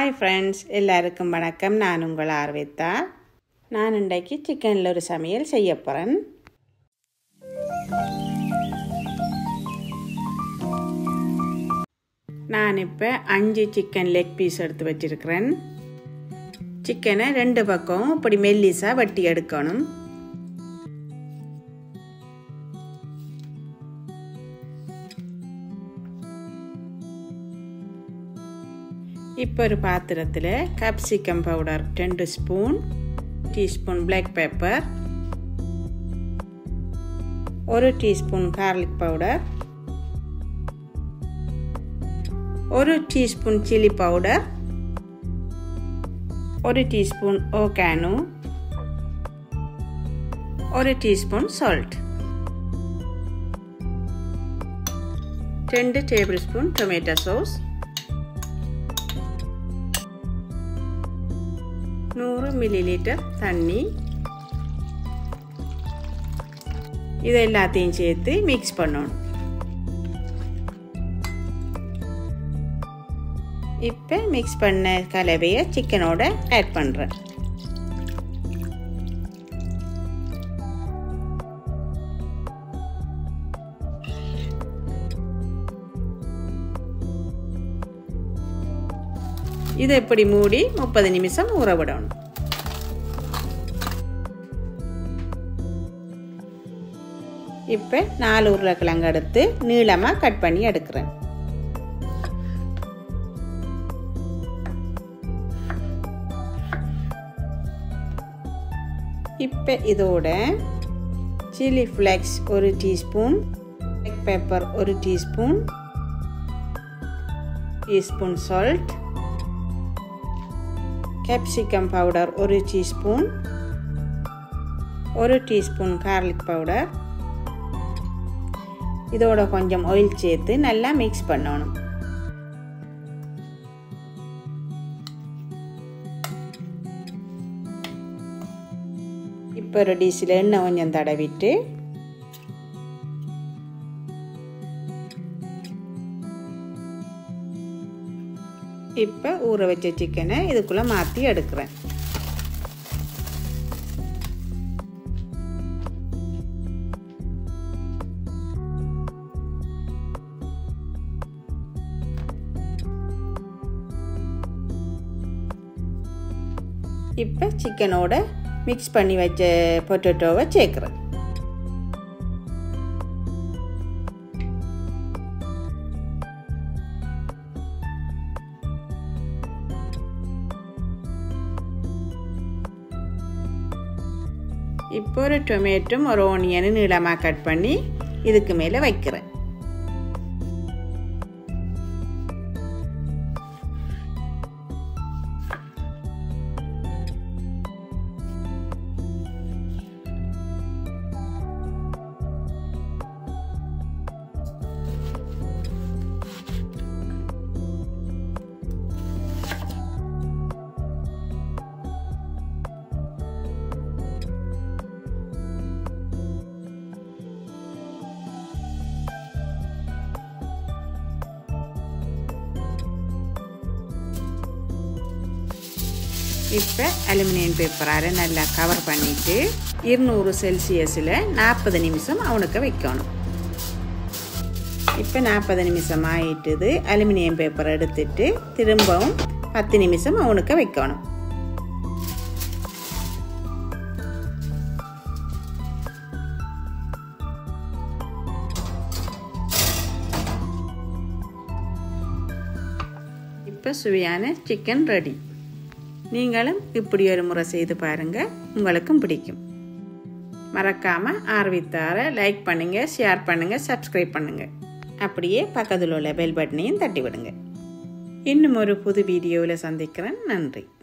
hi friends எல்லாருக்கும் வணக்கம் நான் உங்கள் ஆர்வித்தா நான் இன்றைக்கு சிக்கனில் ஒரு சமையல் செய்ய போகிறேன் நான் இப்போ அஞ்சு சிக்கன் லெக் பீஸ் எடுத்து வச்சிருக்கிறேன் சிக்கனை ரெண்டு பக்கம் இப்படி மெல்லிஸாக வட்டி எடுக்கணும் இப்போ ஒரு பாத்திரத்தில் கேப்சிகம் பவுடர் ரெண்டு ஸ்பூன் டீஸ்பூன் பிளாக் பெப்பர் ஒரு டீஸ்பூன் கார்லிக் பவுடர் ஒரு டீஸ்பூன் சில்லி பவுடர் ஒரு டீஸ்பூன் ஓகானு ஒரு டீஸ்பூன் சால்ட் ரெண்டு டேபிள் ஸ்பூன் டொமேட்டோ சாஸ் நூறு மில்லி லிட்டர் தண்ணி இது எல்லாத்தையும் சேர்த்து மிக்ஸ் பண்ணணும் இப்போ மிக்ஸ் பண்ண கலவையை சிக்கனோட ஆட் பண்ணுறேன் இதை இப்படி மூடி முப்பது நிமிஷம் ஊற விடணும் இப்போ நாலு உருளைக்கிழங்கு எடுத்து நீளமாக கட் பண்ணி எடுக்கிறேன் இப்போ இதோட சில்லி ஃப்ளெக்ஸ் ஒரு டீஸ்பூன் பிளாக் பெப்பர் ஒரு teaspoon teaspoon salt capsicum powder ஒரு டீஸ்பூன் ஒரு டீஸ்பூன் கார்லிக் பவுடர் இதோட கொஞ்சம் ஆயில் சேர்த்து நல்லா மிக்ஸ் பண்ணணும் இப்போ ஒரு டிஷ்ஷில் எண்ணெய் கொஞ்சம் தடவிட்டு இப்போ ஊற வச்ச சிக்கனை இதுக்குள்ளே மாற்றி எடுக்கிறேன் இப்போ சிக்கனோட மிக்ஸ் பண்ணி வச்ச பொட்டேட்டோவை சேர்க்குறேன் இப்போ ஒரு டொமேட்டும் ஒரு ஓனியனும் நீளமாக கட் பண்ணி இதுக்கு மேலே வைக்கிறேன் இப்போ அலுமினியம் பேப்பரால் நல்லா கவர் பண்ணிவிட்டு இருநூறு செல்சியஸில் நாற்பது நிமிஷம் அவனுக்கு வைக்கணும் இப்போ நாற்பது நிமிஷம் ஆயிட்டுது அலுமினியம் பேப்பர் எடுத்துட்டு திரும்பவும் பத்து நிமிஷம் அவனுக்கு வைக்கணும் இப்போ சுவையான சிக்கன் ரெடி நீங்களும் இப்படி ஒரு முறை செய்து பாருங்கள் உங்களுக்கும் பிடிக்கும் மறக்காமல் ஆர்வித்தாரை லைக் பண்ணுங்கள் ஷேர் பண்ணுங்கள் சப்ஸ்கிரைப் பண்ணுங்கள் அப்படியே பக்கத்தில் உள்ள பெல் பட்டனையும் தட்டி விடுங்க இன்னும் ஒரு புது வீடியோவில் சந்திக்கிறேன் நன்றி